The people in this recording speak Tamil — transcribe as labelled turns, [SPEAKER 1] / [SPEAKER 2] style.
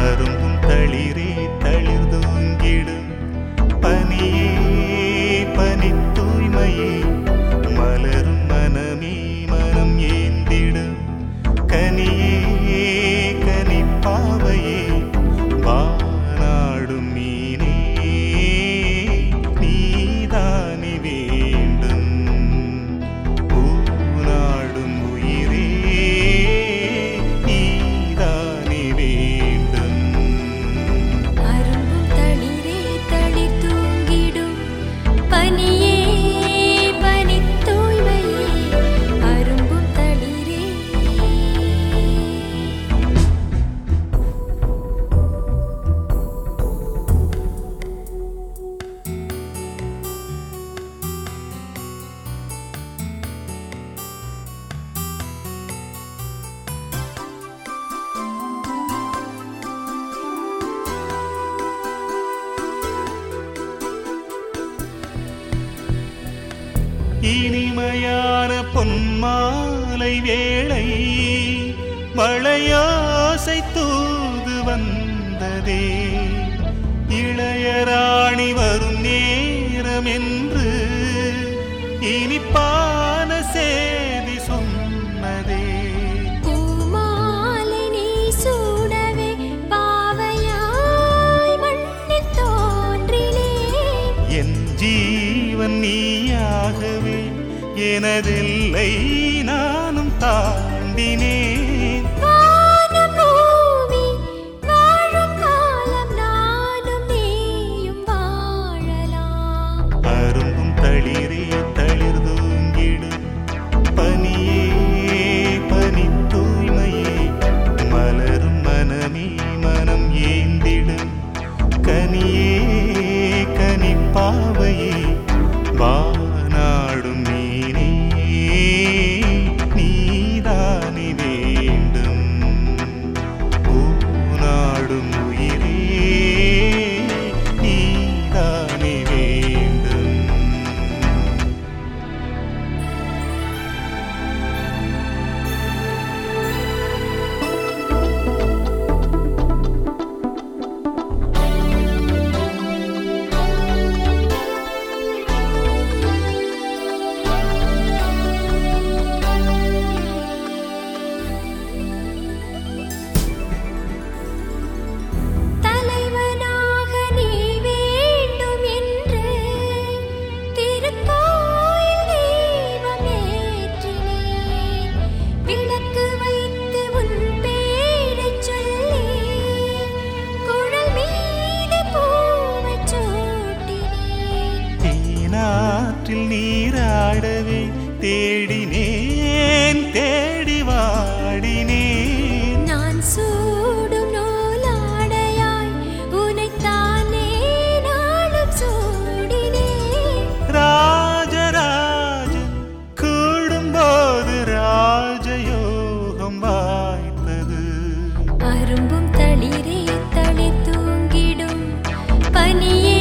[SPEAKER 1] அரும்பும் தளிரே தளிர் தூங்கிடும் பனியே பனி தூய்மையே மலரும் மனமே மனம் ஏந்திடும் கனியே கனிப்பாவையே வானாடும் மீனே நீதானி வேண்டும் பூநாடும் உயிரே நீதானி வேண்டும்
[SPEAKER 2] அரும்பும் தளிரே தளிர் தூங்கிடும் பனியே பனித் தூய்மையே அரும்பும் தளிரே
[SPEAKER 1] இனிமையான பொன்மாலை வேளை மழையாசை தூது வந்ததே இளையராணி வரும் நேரம் என்று இனிப்பான செய்தி சொன்னதே
[SPEAKER 2] பூமாலை நீ சூடவே பாவையாய் மண்ணில் தோன்றினேன்
[SPEAKER 1] என் ஜீவன் நீயாகவே எனதில்லை நானும் தாண்டினேன்
[SPEAKER 2] வானம் பூமி வாழும் காலம் நானும் நீயும் வாழலாம்
[SPEAKER 1] அரும்பும் தளிரே தளிர் தூங்கிடும் பனியே பனி தூய்மையே மலரும் மனமே மனம் ஏந்திடும் கனியே கனிப்பாவையே வானாடும் மீனே நீதானி வேண்டும் பூநாடும் உயிரே நீதானி வேண்டும்
[SPEAKER 2] தலைவனாக நீ வேண்டும் என்று திருக்கோயில் தீபம் ஏற்றினேன் விளக்கு வைத்து உன் பேரைச் சொல்லி குழல் மீது பூவைச் சூட்டினேன்
[SPEAKER 1] தேனாற்றில் நீராடவே தேடினேன் தேடி வாடினேன்
[SPEAKER 2] நான் சூடும் நூலாடையாய் உனைத்தானே நாளும் சூடினேன்
[SPEAKER 1] ராஜராஜன் கூடும்போது ராஜயோகம் வாய்த்தது
[SPEAKER 2] அரும்பும் தளிரே தளி தூங்கிடும் பனியே